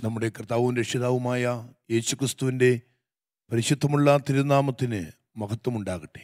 നമ്മുടെ കർത്താവും രക്ഷിതാവുമായ യേശുക്രിസ്തുവിൻ്റെ പരിശുദ്ധമുള്ള തിരുനാമത്തിന് മഹത്വമുണ്ടാകട്ടെ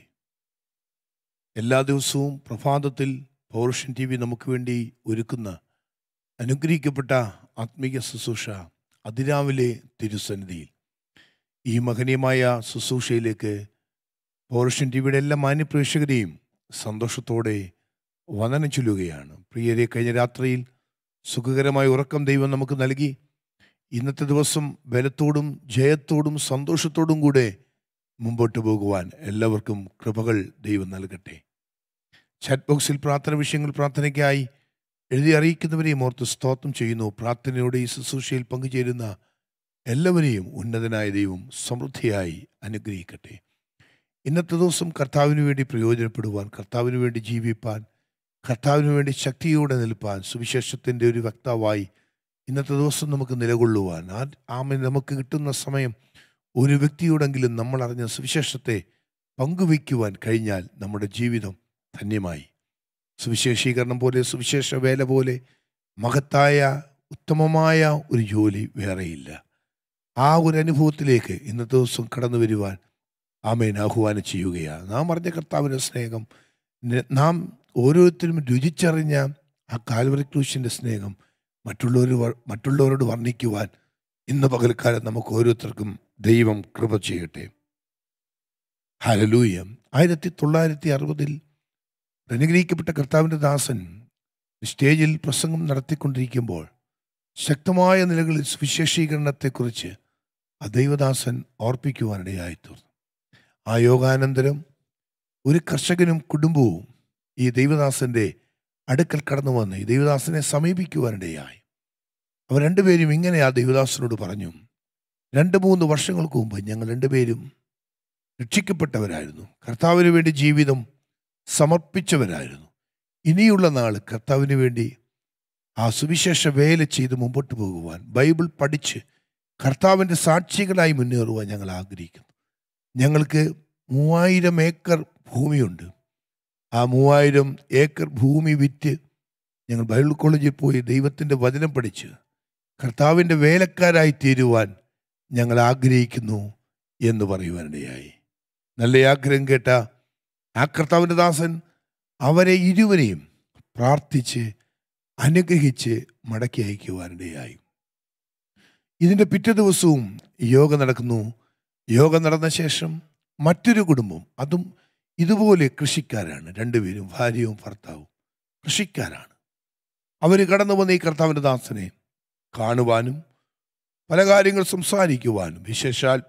എല്ലാ ദിവസവും പ്രഭാതത്തിൽ പൗരുഷൻ ടി വി നമുക്ക് വേണ്ടി ഒരുക്കുന്ന അനുഗ്രഹിക്കപ്പെട്ട ആത്മീയ ശുശ്രൂഷ അതിരാവിലെ തിരുസന്നിധിയിൽ ഈ മഹനീയമായ ശുശ്രൂഷയിലേക്ക് പൗരുഷൻ ടി വിയുടെ എല്ലാ മാന്യപ്രേക്ഷകരെയും സന്തോഷത്തോടെ വന്ദനം ചൊല്ലുകയാണ് പ്രിയരെ കഴിഞ്ഞ രാത്രിയിൽ സുഖകരമായ ഉറക്കം ദൈവം നമുക്ക് നൽകി ഇന്നത്തെ ദിവസം ബലത്തോടും ജയത്തോടും സന്തോഷത്തോടും കൂടെ മുമ്പോട്ട് പോകുവാൻ എല്ലാവർക്കും കൃപകൾ ദൈവം നൽകട്ടെ ചാറ്റ് ബോക്സിൽ പ്രാർത്ഥന വിഷയങ്ങൾ പ്രാർത്ഥനയ്ക്കായി എഴുതി അറിയിക്കുന്നവരെയും ഓർത്ത് സ്തോത്രം ചെയ്യുന്നു പ്രാർത്ഥനയോടെ ഈ ശുശ്രൂഷയിൽ പങ്കുചേരുന്ന എല്ലാവരെയും ഉന്നതനായ ദൈവം സമൃദ്ധിയായി അനുഗ്രഹിക്കട്ടെ ഇന്നത്തെ ദിവസം കർത്താവിന് വേണ്ടി പ്രയോജനപ്പെടുവാൻ കർത്താവിന് വേണ്ടി ജീവിപ്പാൻ കർത്താവിന് വേണ്ടി ശക്തിയോടെ നിൽപ്പാൻ സുവിശേഷത്തിൻ്റെ ഒരു വക്താവായി ഇന്നത്തെ ദിവസം നമുക്ക് നിലകൊള്ളുവാൻ ആ ആമ നമുക്ക് കിട്ടുന്ന സമയം ഒരു വ്യക്തിയോടെങ്കിലും നമ്മൾ അറിഞ്ഞ സുവിശേഷത്തെ പങ്കുവയ്ക്കുവാൻ കഴിഞ്ഞാൽ നമ്മുടെ ജീവിതം ധന്യമായി സുവിശേഷീകരണം പോലെ സുവിശേഷ വേല പോലെ മഹത്തായ ഉത്തമമായ ഒരു ജോലി വേറെയില്ല ആ ഒരു അനുഭവത്തിലേക്ക് ഇന്നത്തെ ദിവസം കടന്നു വരുവാൻ ആമേൻ ആഹ്വാനം ചെയ്യുകയാണ് നാം അറിഞ്ഞ കർത്താവിൻ്റെ സ്നേഹം ന- നാം ഓരോരുത്തരും രുചിച്ചറിഞ്ഞ ആ കാൽവറി ക്രൂശിൻ്റെ സ്നേഹം മറ്റുള്ളവർ വ- മറ്റുള്ളവരോട് വർണ്ണിക്കുവാൻ ഇന്ന് പകൽക്കാലം നമുക്ക് ഓരോരുത്തർക്കും ദൈവം കൃപ ചെയ്യട്ടെ ഹലലൂയ ആയിരത്തി തൊള്ളായിരത്തി അറുപതിൽ അനുഗ്രഹിക്കപ്പെട്ട കർത്താവിൻ്റെ ദാസൻ സ്റ്റേജിൽ പ്രസംഗം നടത്തിക്കൊണ്ടിരിക്കുമ്പോൾ ശക്തമായ നിലകളിൽ സുവിശേഷീകരണത്തെക്കുറിച്ച് ആ ദൈവദാസൻ ഓർപ്പിക്കുവാനിടയായിത്തീർന്നു ആ യോഗാനന്തരം ഒരു കർഷകനും കുടുംബവും ഈ ദൈവദാസന്റെ അടുക്കൽ കടന്നു വന്ന് ഈ ദൈവദാസനെ സമീപിക്കുവാനിടയായി അവർ രണ്ടുപേരും ഇങ്ങനെ ആ ദൈവദാസനോട് പറഞ്ഞു രണ്ട് മൂന്ന് വർഷങ്ങൾക്ക് മുമ്പ് ഞങ്ങൾ രണ്ടുപേരും രക്ഷിക്കപ്പെട്ടവരായിരുന്നു കർത്താവിന് വേണ്ടി ജീവിതം സമർപ്പിച്ചവരായിരുന്നു ഇനിയുള്ള നാൾ കർത്താവിന് വേണ്ടി ആ സുവിശേഷ വേല ചെയ്ത് മുമ്പോട്ട് പോകുവാൻ ബൈബിൾ പഠിച്ച് കർത്താവിൻ്റെ സാക്ഷികളായി മുന്നേറുവാൻ ഞങ്ങൾ ആഗ്രഹിക്കുന്നു ഞങ്ങൾക്ക് മൂവായിരം ഏക്കർ ഭൂമിയുണ്ട് ആ മൂവായിരം ഏക്കർ ഭൂമി വിറ്റ് ഞങ്ങൾ ബൈബിൾ കോളേജിൽ പോയി ദൈവത്തിൻ്റെ വചനം പഠിച്ച് കർത്താവിൻ്റെ വേലക്കാരായി തീരുവാൻ ഞങ്ങൾ ആഗ്രഹിക്കുന്നു എന്ന് പറയുവാനിടയായി നല്ല ആഗ്രഹം കേട്ട ആ കർത്താവിൻ്റെ ദാസൻ അവരെ ഇരുവരെയും പ്രാർത്ഥിച്ച് അനുഗ്രഹിച്ച് മടക്കി അയക്കുവാനിടയായി ഇതിൻ്റെ പിറ്റേ ദിവസവും യോഗ നടക്കുന്നു യോഗ നടന്ന ശേഷം മറ്റൊരു കുടുംബം അതും ഇതുപോലെ കൃഷിക്കാരാണ് രണ്ടുപേരും ഭാര്യയും ഭർത്താവും കൃഷിക്കാരാണ് അവർ കടന്നു വന്ന ഈ കർത്താവിൻ്റെ ദാസനെ കാണുവാനും പല കാര്യങ്ങൾ സംസാരിക്കുവാനും വിശേഷാൽ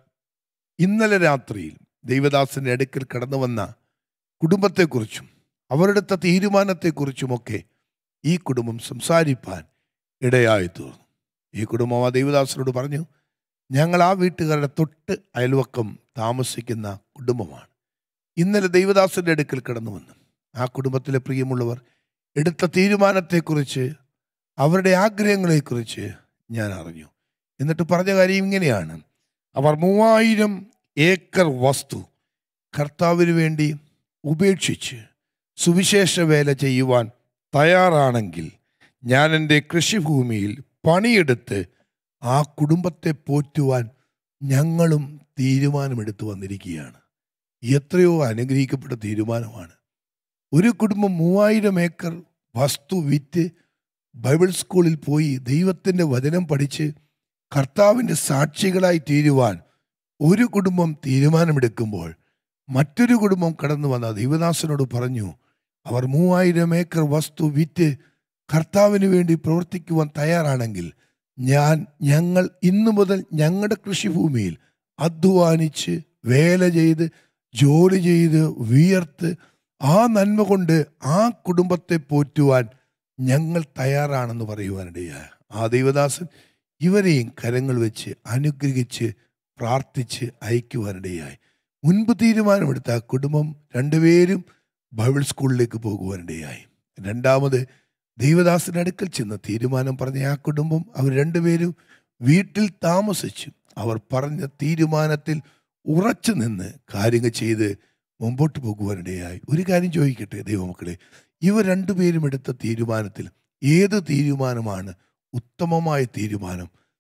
ഇന്നലെ രാത്രിയിൽ ദൈവദാസന്റെ അടുക്കൽ കടന്നു വന്ന കുടുംബത്തെക്കുറിച്ചും അവരെടുത്ത തീരുമാനത്തെക്കുറിച്ചുമൊക്കെ ഈ കുടുംബം സംസാരിപ്പാൻ ഇടയായി തീർന്നു ഈ കുടുംബം ആ ദൈവദാസനോട് പറഞ്ഞു ഞങ്ങൾ ആ വീട്ടുകാരുടെ തൊട്ട് അയൽവക്കം താമസിക്കുന്ന കുടുംബമാണ് ഇന്നലെ ദൈവദാസന്റെ അടുക്കൽ കടന്നു വന്നു ആ കുടുംബത്തിലെ പ്രിയമുള്ളവർ എടുത്ത തീരുമാനത്തെക്കുറിച്ച് അവരുടെ ആഗ്രഹങ്ങളെക്കുറിച്ച് ഞാൻ അറിഞ്ഞു എന്നിട്ട് പറഞ്ഞ കാര്യം ഇങ്ങനെയാണ് അവർ മൂവായിരം ഏക്കർ വസ്തു കർത്താവിന് വേണ്ടി ഉപേക്ഷിച്ച് സുവിശേഷ വേല ചെയ്യുവാൻ തയ്യാറാണെങ്കിൽ ഞാൻ എൻ്റെ കൃഷിഭൂമിയിൽ പണിയെടുത്ത് ആ കുടുംബത്തെ പോറ്റുവാൻ ഞങ്ങളും തീരുമാനമെടുത്തു വന്നിരിക്കുകയാണ് എത്രയോ അനുഗ്രഹിക്കപ്പെട്ട തീരുമാനമാണ് ഒരു കുടുംബം മൂവായിരം ഏക്കർ വസ്തു വിറ്റ് ബൈബിൾ സ്കൂളിൽ പോയി ദൈവത്തിൻ്റെ വചനം പഠിച്ച് കർത്താവിൻ്റെ സാക്ഷികളായി തീരുവാൻ ഒരു കുടുംബം തീരുമാനമെടുക്കുമ്പോൾ മറ്റൊരു കുടുംബം കടന്നു വന്ന ദൈവദാസനോട് പറഞ്ഞു അവർ മൂവായിരം ഏക്കർ വസ്തു വിറ്റ് കർത്താവിന് വേണ്ടി പ്രവർത്തിക്കുവാൻ തയ്യാറാണെങ്കിൽ ഞാൻ ഞങ്ങൾ ഇന്നു മുതൽ ഞങ്ങളുടെ കൃഷിഭൂമിയിൽ അധ്വാനിച്ച് വേല ചെയ്ത് ജോലി ചെയ്ത് വിയർത്ത് ആ നന്മ കൊണ്ട് ആ കുടുംബത്തെ പോറ്റുവാൻ ഞങ്ങൾ തയ്യാറാണെന്ന് പറയുവാനിടയായ ആ ദൈവദാസൻ ഇവരെയും കരങ്ങൾ വെച്ച് അനുഗ്രഹിച്ച് പ്രാർത്ഥിച്ച് അയക്കുവാനിടയായി മുൻപ് തീരുമാനമെടുത്ത ആ കുടുംബം രണ്ടുപേരും ബൈബിൾ സ്കൂളിലേക്ക് പോകുവാനിടയായി രണ്ടാമത് ദൈവദാസന്റെ അടുക്കൽ ചെന്ന് തീരുമാനം പറഞ്ഞ ആ കുടുംബം അവർ രണ്ടുപേരും വീട്ടിൽ താമസിച്ചു അവർ പറഞ്ഞ തീരുമാനത്തിൽ ഉറച്ചു നിന്ന് കാര്യങ്ങൾ ചെയ്ത് മുമ്പോട്ട് പോകുവാനിടയായി ഒരു കാര്യം ചോദിക്കട്ടെ ദൈവമക്കളെ ഇവർ രണ്ടുപേരും എടുത്ത തീരുമാനത്തിൽ ഏത് തീരുമാനമാണ് ഉത്തമമായ തീരുമാനം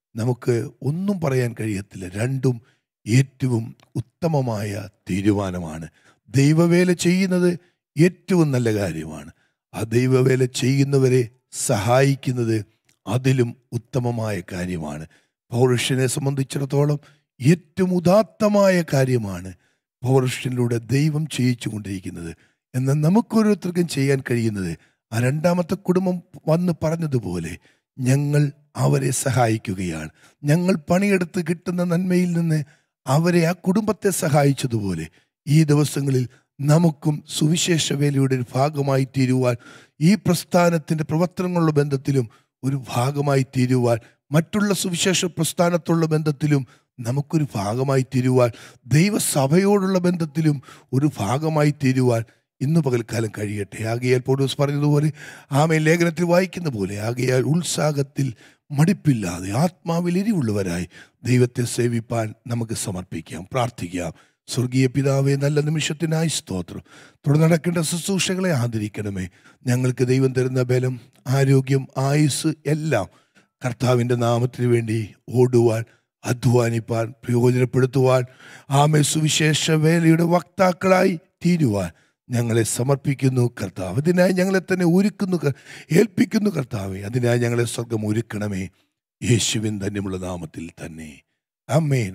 നമുക്ക് ഒന്നും പറയാൻ കഴിയത്തില്ല രണ്ടും ഏറ്റവും ഉത്തമമായ തീരുമാനമാണ് ദൈവവേല ചെയ്യുന്നത് ഏറ്റവും നല്ല കാര്യമാണ് ആ ദൈവവേല ചെയ്യുന്നവരെ സഹായിക്കുന്നത് അതിലും ഉത്തമമായ കാര്യമാണ് പൗരുഷനെ സംബന്ധിച്ചിടത്തോളം ഏറ്റവും ഉദാത്തമായ കാര്യമാണ് പൗരുഷനിലൂടെ ദൈവം ചെയ്യിച്ചു കൊണ്ടിരിക്കുന്നത് എന്നാൽ നമുക്കോരോരുത്തർക്കും ചെയ്യാൻ കഴിയുന്നത് ആ രണ്ടാമത്തെ കുടുംബം വന്ന് പറഞ്ഞതുപോലെ ഞങ്ങൾ അവരെ സഹായിക്കുകയാണ് ഞങ്ങൾ പണിയെടുത്ത് കിട്ടുന്ന നന്മയിൽ നിന്ന് അവരെ ആ കുടുംബത്തെ സഹായിച്ചതുപോലെ ഈ ദിവസങ്ങളിൽ നമുക്കും സുവിശേഷ വേലയുടെ ഒരു ഭാഗമായി തീരുവാൻ ഈ പ്രസ്ഥാനത്തിൻ്റെ പ്രവർത്തനങ്ങളുടെ ബന്ധത്തിലും ഒരു ഭാഗമായി തീരുവാൻ മറ്റുള്ള സുവിശേഷ പ്രസ്ഥാനത്തുള്ള ബന്ധത്തിലും നമുക്കൊരു ഭാഗമായി തീരുവാൻ ദൈവസഭയോടുള്ള ബന്ധത്തിലും ഒരു ഭാഗമായി തീരുവാൻ ഇന്ന് പകൽക്കാലം കഴിയട്ടെ ആകയാൽ പൗലോസ് പറഞ്ഞതുപോലെ ആമേ ലേഖനത്തിൽ വായിക്കുന്ന പോലെ ആകയാൽ ഉത്സാഹത്തിൽ മടിപ്പില്ലാതെ ആത്മാവിൽ എരിവുള്ളവരായി ദൈവത്തെ സേവിപ്പാൻ നമുക്ക് സമർപ്പിക്കാം പ്രാർത്ഥിക്കാം സ്വർഗീയ പിതാവെ നല്ല നിമിഷത്തിനായി സ്തോത്രം തുടർന്ന് നടക്കേണ്ട ശുശ്രൂഷകളെ ആദരിക്കണമേ ഞങ്ങൾക്ക് ദൈവം തരുന്ന ബലം ആരോഗ്യം ആയുസ് എല്ലാം കർത്താവിൻ്റെ നാമത്തിന് വേണ്ടി ഓടുവാൻ അധ്വാനിപ്പാൻ പ്രയോജനപ്പെടുത്തുവാൻ ആമെ സുവിശേഷ വേലയുടെ വക്താക്കളായി തീരുവാൻ ഞങ്ങളെ സമർപ്പിക്കുന്നു കർത്താവ് അതിനായി ഞങ്ങളെ തന്നെ ഒരുക്കുന്നു ക- ഏൽപ്പിക്കുന്നു കർത്താവെ അതിനായി ഞങ്ങളെ സ്വർഗം ഒരുക്കണമേ യേശുവിൻ ധന്യമുള്ള നാമത്തിൽ തന്നെ അമ്മേൻ